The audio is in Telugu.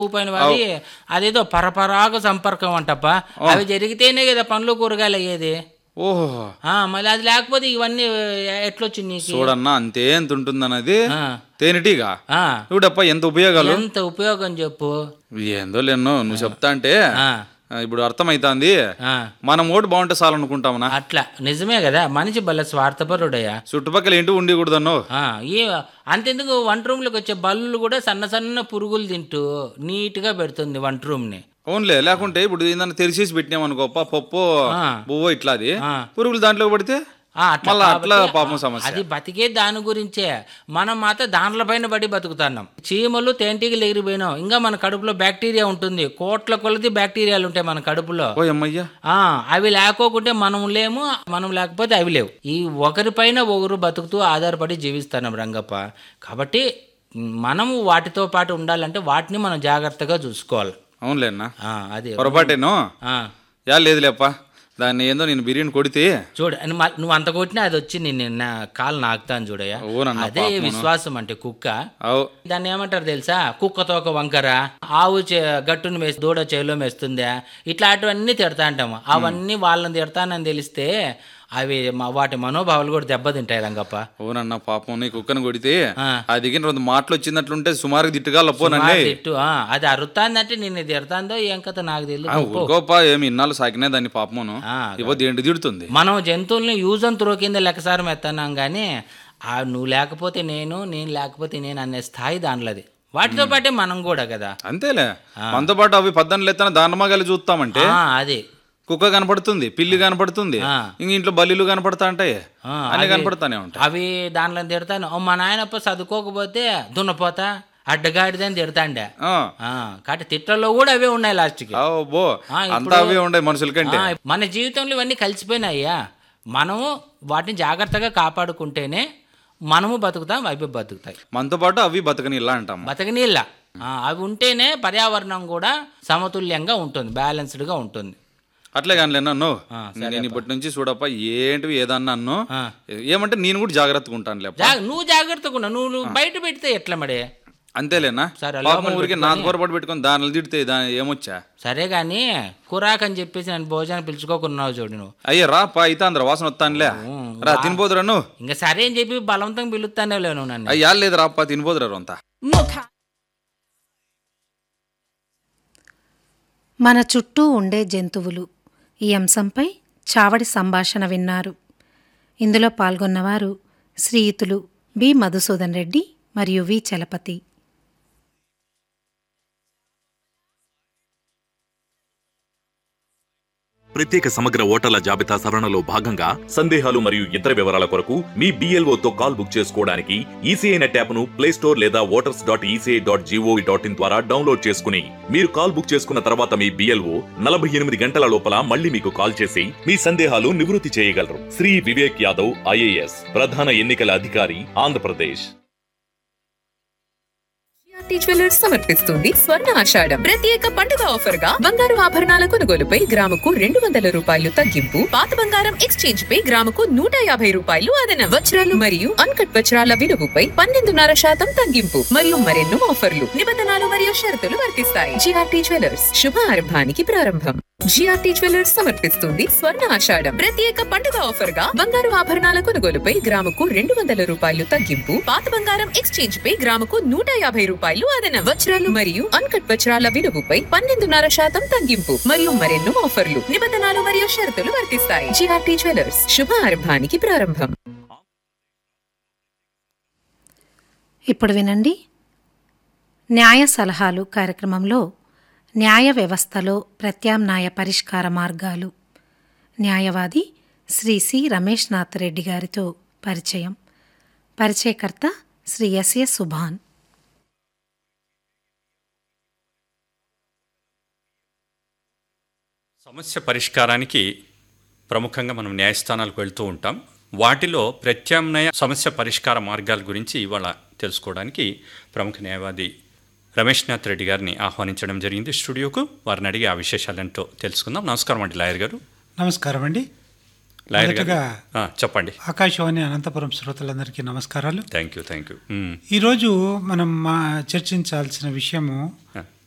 పైన వాడి అదేదో పరపరాగ సంపర్కం అంటప్ప అవి జరిగితేనే కదా పండ్లు కూరగాయలు అయ్యేది ఓహో ఆ, మళ్ళీ అది లేకపోతే ఇవన్నీ ఎట్లొచ్చింది నీకు చూడన్నా అంతే ఎంత ఉంటుందన్నది ఆ, తేనెటీగా ఆ, చూడప్ప ఎంత ఉపయోగాలు ఎంత ఉపయోగం చెప్పు ఏందో లేను నువ్వు చెప్తా అంటే ఆ, ఆ, ఇప్పుడు అర్థమైతాంది ఆ, మనం ఓటు బాగుంటే చాలనుకుంటామనా అట్లా నిజమే కదా మనిషి భలే స్వార్థపరుడయ్యా చుట్టుపక్కల ఏంటి ఉండకూడదన్నో ఆ, ఈ అంతెందుకు వంట రూమ్లోకి వచ్చే బల్లులు కూడా సన్న సన్న పురుగులు తింటూ నీట్గా పెడుతుంది వంట రూమ్ని అవునులే లేకుంటే ఇప్పుడు ఏందన్నా తెరిచేసి పెట్టినామనుకోప్ప పప్పు ఆ. బువ్వ ఇట్లాది ఆ. పురుగులు దాంట్లో పడితే ఆ, అట్లా మళ్ళా అట్లా కాబట్టి పాపం సమస్య అది బతికే దాని గురించే మనం మాత్రం దాంట్ల పైన పడి బతుకుతున్నాం చీమలు తేంటికి ఎగిరిపోయినాం ఇంకా మన కడుపులో బ్యాక్టీరియా ఉంటుంది కోట్ల కొలది బ్యాక్టీరియాలు ఉంటాయి మన కడుపులో ఓ అమ్మయ్యా ఆ అవి లేకోకుంటే మనం లేము మనం లేకపోతే అవి లేవు ఈ ఒకరిపైన ఒకరు బతుకుతూ ఆధారపడి జీవిస్తున్నాం రంగప్ప కాబట్టి మనము వాటితో పాటు ఉండాలంటే వాటిని మనం జాగ్రత్తగా చూసుకోవాలి అవునులే అన్న ఆ, అదే పొరపాటేనో ఆ, యా లేదులేప్ప దాన్ని ఏందో నేను బిర్యానీ కొడితే చూడు అని మ- నువ్వు అంత కొట్టినా అది వచ్చి నేను నా కాలు నాకుతాను చూడయ్యా ఓనన్న అదే విశ్వాసం అంటే కుక్క అవు దాన్ని ఏమంటారు తెలుసా కుక్కతో ఒక వంకర ఆవు చే గట్టును వేసి దూడ చేలో మేస్తుందా ఇట్లాంటివన్నీ తిడతా అంటాము అవన్నీ వాళ్ళని తిడతానని తెలిస్తే అవి మా- వాటి మనోభావాలు కూడా దెబ్బతింటాయి రంగప్ప అవునన్న పాపం నీ కుక్కను కొడితే ఆ. ఆ దిగిన రెండు మాటలు వచ్చినట్లుంటే సుమారుగా తిట్టుగా పోనండి ఆ తిట్టు ఆ, అది అరుతాందంటే నిన్ను తిడతాందో ఏం కథ నాకు తెలియదు ఊరుకోపా ఏమి ఇన్నాళ్ళు సాకినా దాన్ని పాపమును ఆ, ఇవ్వద్దు ఏంటి తిడుతుంది మనం జంతువుల్ని యూజ్ అండ్ త్రో కింద లెక్కసారం ఎత్తన్నాం కానీ ఆ నువ్వు లేకపోతే నేను నేను లేకపోతే నేను అనే స్థాయి దానిలోది వాటితో పాటే మనం కూడా కదా అంతేలే మనతో పాటు అవి పద్దెనిమిది ఎత్తన దానమగాలి చూస్తామంటే ఆ, అది కుక్క కనపడుతుంది పిల్లి కనపడుతుంది ఆ. ఇంక ఇంట్లో బల్లిలు కనపడతా ఉంటాయి ఆ, అన్ని అవి- కనపడతానే ఉంటాయి అవి దాంట్లో తిడతాను "ఓ, మా నాయనప్ప చదువుకోకపోతే దున్నపోతా అడ్డగాడిదని తిడతాండే ఆ. ఆ, కాబట్టి తిట్లలో కూడా అవే ఉన్నాయి లాస్ట్కి ఆ, బో ఆ, అంతా అవే ఉండే మనుషుల కంటే ఆ, మన జీవితంలో ఇవన్నీ కలిసిపోయినాయ్యా మనము వాటిని జాగ్రత్తగా కాపాడుకుంటేనే మనము బతుకుతాం అవి బతుకుతాయి మనతో పాటు అవి బతకని ఇలా అంటాం బతకనీళ్ళ ఆ, అవి ఉంటేనే పర్యావరణం కూడా సమతుల్యంగా ఉంటుంది బ్యాలెన్స్డ్గా ఉంటుంది అట్లే కానీ నన్ను ఆ, నేను ఇప్పటి నుంచి చూడప్ప ఏంటివి ఏదన్నా అన్ను ఆ. ఏమంటే నేను కూడా జాగ్రత్తగా ఉంటాను లేప జా- నువ్వు జాగ్రత్తగా ఉన్నావు నువ్వు నువ్వు బయట పెడితే ఎట్లా మడే అంతేలేనా సరే, పాపం లోపల ఊరికి నాకు పొరపాటు పెట్టుకొని దానిలో తిడితే దాని ఏమొచ్చా సరే కానీ కురాక్ అని చెప్పేసి నన్ను భోజనం పిలుచుకోకున్నావు చూడు నువ్వు అయ్యే రా పా అయితే అందరు వాసన వస్తానులే రా తినిపోదురా నువ్వు ఇంకా సరే అని చెప్పి బలవంతంగా పిలుస్తానే లేవు నన్ను అయ్యా లేదు రా పా తినిపోదురా అంతా మన చుట్టూ ఉండే జంతువులు ఈ అంశంపై చావడి సంభాషణ విన్నారు ఇందులో పాల్గొన్నవారు శ్రీయుతులు బి మధుసూదన్ రెడ్డి మరియు వి చలపతి ప్రత్యేక సమగ్ర ఓటర్ల జాబితా సవరణలో భాగంగా సందేహాలు మరియు ఇతర వివరాల కొరకు మీ BLO తో కాల్ బుక్ చేసుకోవడానికి ఈసీఐ నెట్ యాప్ను ప్లే స్టోర్ లేదా voters dot ECI dot gov dot in ద్వారా డౌన్లోడ్ చేసుకుని మీరు కాల్ బుక్ చేసుకున్న తర్వాత మీ బిఎల్ఓ నలభై ఎనిమిది గంటల లోపల మళ్ళీ మీకు కాల్ చేసి మీ సందేహాలు నివృత్తి చేయగలరు శ్రీ వివేక్ యాదవ్ ఐఏఎస్ ప్రధాన ఎన్నికల అధికారి ఆంధ్రప్రదేశ్ జిఆర్టీ జ్యువెలర్స్ సమర్పిస్తుంది స్వర్ణ ఆషాఢం ప్రత్యేక పండుగ ఆఫర్ గా బంగారు ఆభరణాల కొనుగోలుపై గ్రాముకు రెండు వందల రూపాయలు తగ్గింపు పాత బంగారం ఎక్స్చేంజ్ పై గ్రాముకు నూట యాభై రూపాయలు అదన వజ్రాలు మరియు అన్కట్ వజ్రాల విలువపై పన్నెండున్నర శాతం తగ్గింపు మరియు మరెన్నో ఆఫర్లు నిబంధనలు మరియు షరతులు వర్తిస్తాయి జిఆర్టీ జ్యువెలర్స్ శుభ ఆరంభానికి ప్రారంభం జిఆర్టీ జ్యువెలర్స్ సమర్పిస్తుంది స్వర్ణ ఆషాఢం ప్రత్యేక పండుగ ఆఫర్ గా బంగారు ఆభరణాల కొనుగోలుపై గ్రాముకు రెండు వందల రూపాయలు తగ్గింపు పాత బంగారం ఎక్స్చేంజ్ పై గ్రాముకు నూట యాభై రూపాయలు అదన వజ్రాలు మరియు అన్కట్ వజ్రాల విలువపై పన్నెండున్నర శాతం తగ్గింపు మరియు మరెన్నో ఆఫర్లు నిబంధనలు మరియు షరతులు వర్తిస్తాయి జిఆర్టీ జ్యువెలర్స్ శుభ ఆరంభానికి ప్రారంభం ఇప్పుడు వినండి న్యాయ సలహాలు కార్యక్రమంలో న్యాయ వ్యవస్థలో ప్రత్యామ్నాయ పరిష్కార మార్గాలు న్యాయవాది శ్రీ సి రమేష్ నాథ్ రెడ్డి గారితో పరిచయం పరిచయకర్త శ్రీ ఎస్ఎస్ సుభాన్ సమస్య పరిష్కారానికి ప్రముఖంగా మనం న్యాయస్థానాలకు వెళ్తూ ఉంటాం వాటిలో ప్రత్యామ్నాయ సమస్య పరిష్కార మార్గాల గురించి ఇవాళ తెలుసుకోవడానికి ప్రముఖ న్యాయవాది రమేష్ నాథ్ రెడ్డి గారిని ఆహ్వానించడం జరిగింది స్టూడియోకు వారిని అడిగి ఆ విశేషాలేంటో తెలుసుకుందాం నమస్కారం అండి లాయర్ గారు నమస్కారం అండి లాయర్ గారు మొదటగా ఆ, చెప్పండి ఆకాశవాణి అనంతపురం శ్రోతలందరికీ నమస్కారాలు థ్యాంక్ యూ థ్యాంక్ యూ మ్, ఈరోజు మనం మా చర్చించాల్సిన విషయము ఆ.